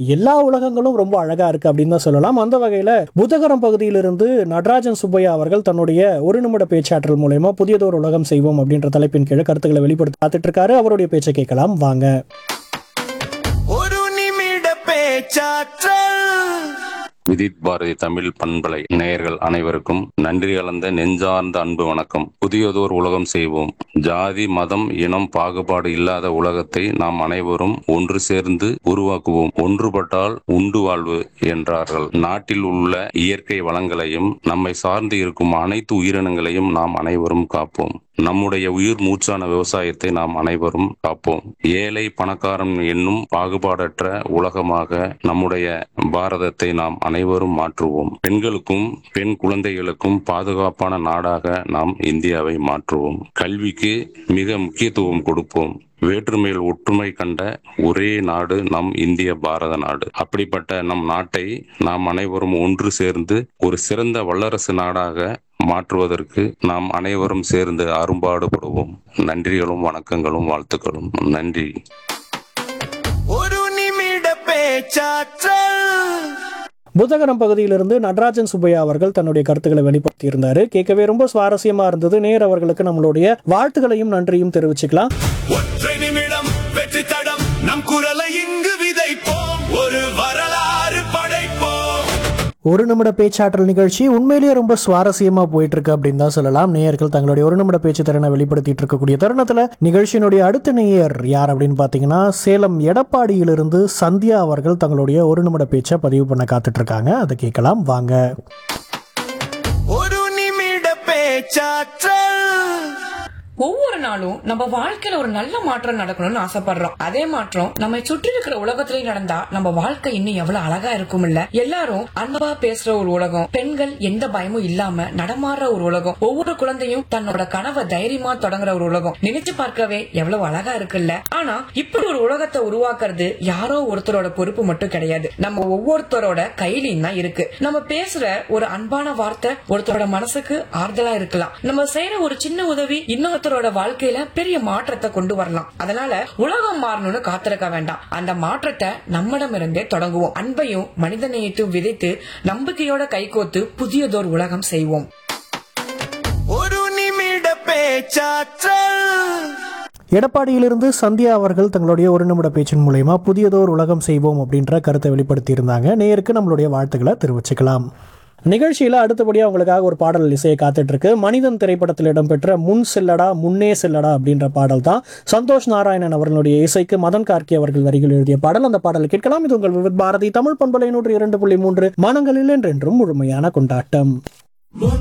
எல்லா உலகங்களும் ரொம்ப அழகா இருக்கு அப்படின்னு தான் சொல்லலாம் அந்த வகையில புதகரம் பகுதியிலிருந்து நடராஜன் சுப்பையா அவர்கள் தன்னுடைய ஒரு நிமிட பேச்சாற்றல் மூலயமா புதியதொரு உலகம் செய்வோம் அப்படின்ற தலைப்பின் கீழ் கருத்துக்களை வெளிப்படுத்த காத்துட்டு இருக்காரு அவருடைய பேச்சை கேட்கலாம் வாங்க ஒரு நிமிட பேச்சாற்றல் விதித் பாரதி தமிழ் பண்பலை நேயர்கள் அனைவருக்கும் நன்றி கலந்த நெஞ்சார்ந்த அன்பு வணக்கம் புதியதோர் உலகம் செய்வோம் ஜாதி மதம் இனம் பாகுபாடு இல்லாத உலகத்தை நாம் அனைவரும் ஒன்று சேர்ந்து உருவாக்குவோம் ஒன்றுபட்டால் உண்டு வாழ்வு என்றார்கள் நாட்டில் உள்ள இயற்கை வளங்களையும் நம்மை சார்ந்து இருக்கும் அனைத்து உயிரினங்களையும் நாம் அனைவரும் காப்போம் நம்முடைய உயிர் மூச்சான விவசாயத்தை நாம் அனைவரும் காப்போம் ஏழை பணக்காரன் என்னும் பாகுபாடற்ற உலகமாக நம்முடைய பாரதத்தை நாம் அனைவரும் மாற்றுவோம் பெண்களுக்கும் பெண் குழந்தைகளுக்கும் பாதுகாப்பான நாடாக நாம் இந்தியாவை மாற்றுவோம் கல்விக்கு மிக முக்கியத்துவம் கொடுப்போம் வேற்றுமையில் ஒற்றுமை கண்ட ஒரே நாடு நம் இந்திய பாரத நாடு அப்படிப்பட்ட நம் நாட்டை நாம் அனைவரும் ஒன்று சேர்ந்து ஒரு சிறந்த வல்லரசு நாடாக மாற்றுவதற்கு நாம் அனைவரும் சேர்ந்து அரும்பாடுபடுவோம் நன்றிகளும் வணக்கங்களும் வாழ்த்துக்களும் நன்றி ஒரு நிமிட பேச்சாற்றல் புதகரம் பகுதியிலிருந்து நடராஜன் சுப்பையா அவர்கள் தன்னுடைய கருத்துக்களை வெளிப்படுத்தி இருந்தாரு கேட்கவே ரொம்ப சுவாரஸ்யமா இருந்தது நேர் அவர்களுக்கு நம்மளுடைய வாழ்த்துக்களையும் நன்றியும் தெரிவிச்சுக்கலாம் ஒற்றை நிமிடம் வெற்றி தடம் நம் குரலை இங்கு விதைப்போம் ஒரு வரலாறு படைப்போம் ஒரு நிமிட பேச்சாற்றல் நிகழ்ச்சி உண்மையிலேயே ரொம்ப சுவாரஸ்யமா போயிட்டு இருக்கு அப்படின்னு தான் சொல்லலாம் நேயர்கள் தங்களுடைய ஒரு நிமிட பேச்சு திறனை வெளிப்படுத்திட்டு இருக்கக்கூடிய தருணத்துல நிகழ்ச்சியினுடைய அடுத்த நேயர் யார் அப்படின்னு பாத்தீங்கன்னா சேலம் எடப்பாடியிலிருந்து சந்தியா அவர்கள் தங்களுடைய ஒரு நிமிட பேச்சை பதிவு பண்ண காத்துட்டு இருக்காங்க அதை கேட்கலாம் வாங்க ஒரு நிமிட பேச்சாற்றல் ஒவ்வொரு நாளும் நம்ம வாழ்க்கையில ஒரு நல்ல மாற்றம் நடக்கணும்னு ஆசைப்படுறோம் அதே மாற்றம் நம்ம சுற்றி இருக்கிற உலகத்திலேயே நடந்தா நம்ம வாழ்க்கை இன்னும் எவ்வளவு அழகா இருக்கும் இல்ல எல்லாரும் அன்பா பேசுற ஒரு உலகம் பெண்கள் எந்த பயமும் இல்லாம நடமாடுற ஒரு உலகம் ஒவ்வொரு குழந்தையும் தன்னோட கனவை தைரியமா தொடங்குற ஒரு உலகம் நினைச்சு பார்க்கவே எவ்வளவு அழகா இருக்குல்ல ஆனா இப்படி ஒரு உலகத்தை உருவாக்குறது யாரோ ஒருத்தரோட பொறுப்பு மட்டும் கிடையாது நம்ம ஒவ்வொருத்தரோட கையிலையும் தான் இருக்கு நம்ம பேசுற ஒரு அன்பான வார்த்தை ஒருத்தரோட மனசுக்கு ஆறுதலா இருக்கலாம் நம்ம செய்யற ஒரு சின்ன உதவி இன்னொருத்தரோட வாழ்க்கையில பெரிய மாற்றத்தை கொண்டு வரலாம் அதனால உலகம் மாறணும்னு காத்திருக்க வேண்டாம் அந்த மாற்றத்தை நம்மிடமிருந்தே தொடங்குவோம் அன்பையும் மனிதநேயத்தையும் விதைத்து நம்பிக்கையோட கைகோத்து புதியதோர் உலகம் செய்வோம் ஒரு நிமிட பேச்சாற்றல் எடப்பாடியிலிருந்து சந்தியா அவர்கள் தங்களுடைய ஒரு நிமிட பேச்சின் மூலயமா புதியதோர் உலகம் செய்வோம் அப்படின்ற கருத்தை வெளிப்படுத்தி இருந்தாங்க நேருக்கு நம்மளுடைய வாழ்த்துக்களை தெரிவிச்சுக்கலாம் நிகழ்ச்சியில் அடுத்தபடியாக உங்களுக்காக ஒரு பாடல் இசையை காத்துட்டு இருக்கு மனிதன் திரைப்படத்தில் இடம்பெற்ற முன் செல்லடா முன்னே செல்லடா அப்படின்ற பாடல் தான் சந்தோஷ் நாராயணன் அவர்களுடைய இசைக்கு மதன் கார்கே அவர்கள் வரிகள் எழுதிய பாடல் அந்த பாடலை கேட்கலாம் இது உங்கள் விவித் பாரதி தமிழ் பண்பலை நூற்றி இரண்டு புள்ளி மூன்று மனங்களில் என்றென்றும் முழுமையான கொண்டாட்டம்